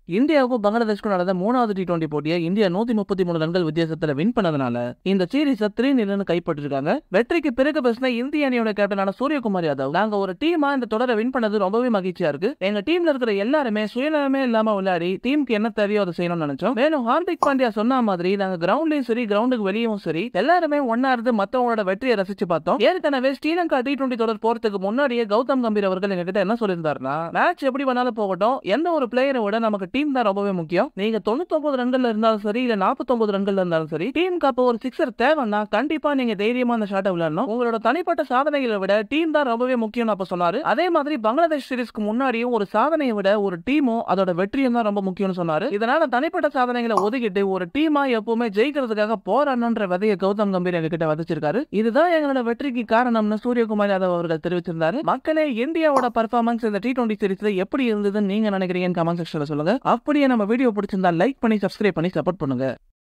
இந்தியாவுக்கும் பங்களாதேஷ்க்கும் நடந்த மூணாவது டி டுவெண்டி போட்டியை இந்தியா நூத்தி முப்பத்தி மூணு ரன்கள் வித்தியாசத்துல வின் பண்ணதுனால இந்த சீரீஸை த்ரீ நிலன்னு கைப்பற்றிருக்காங்க வெற்றிக்கு பிறகு பேசின இந்திய அணியோட கேப்டனான சூரியகுமார் யாதவ் நாங்க ஒரு டீமா இந்த தொடரை வின் பண்ணது ரொம்பவே மகிழ்ச்சியா இருக்கு எங்க டீம்ல இருக்கிற எல்லாருமே சுயநலமே இல்லாம விளையாடி டீமுக்கு என்ன தேவையோ அதை செய்யணும்னு நினைச்சோம் மேலும் ஹார்திக் பாண்டியா சொன்ன மாதிரி நாங்க கிரவுண்ட்லயும் சரி கிரவுண்டுக்கு வெளியும் சரி எல்லாருமே ஒன்னா இருந்து மத்தவங்களோட வெற்றியை ரசிச்சு பார்த்தோம் ஏற்கனவே ஸ்ரீலங்கா டி டுவெண்டி தொடர் போறதுக்கு முன்னாடியே கௌதம் கம்பீர் அவர்கள் எங்ககிட்ட என்ன சொல்லியிருந்தாருன்னா மேட்ச் எப்படி வேணாலும் போகட்டும் எந்த ஒரு பிளேயரை விட நமக்கு டீம் தான் ரொம்பவே முக்கியம் நீங்க தொண்ணூத்தொன்பது ரன்கள்ல இருந்தாலும் சரி இல்ல நாற்பத்தொன்பது ரன்கள்ல இருந்தாலும் சரி டீமுக்கு அப்போ ஒரு சிக்ஸர் தேவைன்னா கண்டிப்பா நீங்க தைரியமா அந்த ஷாட்டை விளையாடணும் உங்களோட தனிப்பட்ட சாதனைகளை விட டீம் தான் ரொம்பவே முக்கியம் அப்ப சொன்னாரு அதே மாதிரி பங்களாதேஷ் சீரிஸ்க்கு முன்னாடியும் ஒரு சாதனையை விட ஒரு டீமும் அதோட வெற்றியும் தான் ரொம்ப முக்கியம்னு சொன்னாரு இதனால தனிப்பட்ட சாதனைகளை ஒதுக்கிட்டு ஒரு டீமா எப்பவுமே ஜெயிக்கிறதுக்காக போராடணுன்ற விதையை கௌதம் கம்பீர் எங்க கிட்ட விதைச்சிருக்காரு இதுதான் எங்களோட வெற்றிக்கு காரணம்னு சூரியகுமார் யாதவ் அவர்கள் தெரிவிச்சிருந்தாரு மக்களே இந்தியாவோட பர்ஃபார்மன்ஸ் இந்த டி டுவெண்டி சீரிஸ்ல எப்படி இருந்ததுன்னு நீங்க நினைக்கிறீங்கன்னு கமெண்ட் செக்ஷன்ல சொல்லுங்க அப்படியே நம்ம வீடியோ பிடிச்சிருந்தா லைக் பண்ணி சப்ஸ்கிரைப் பண்ணி சப்போர்ட் பண்ணுங்க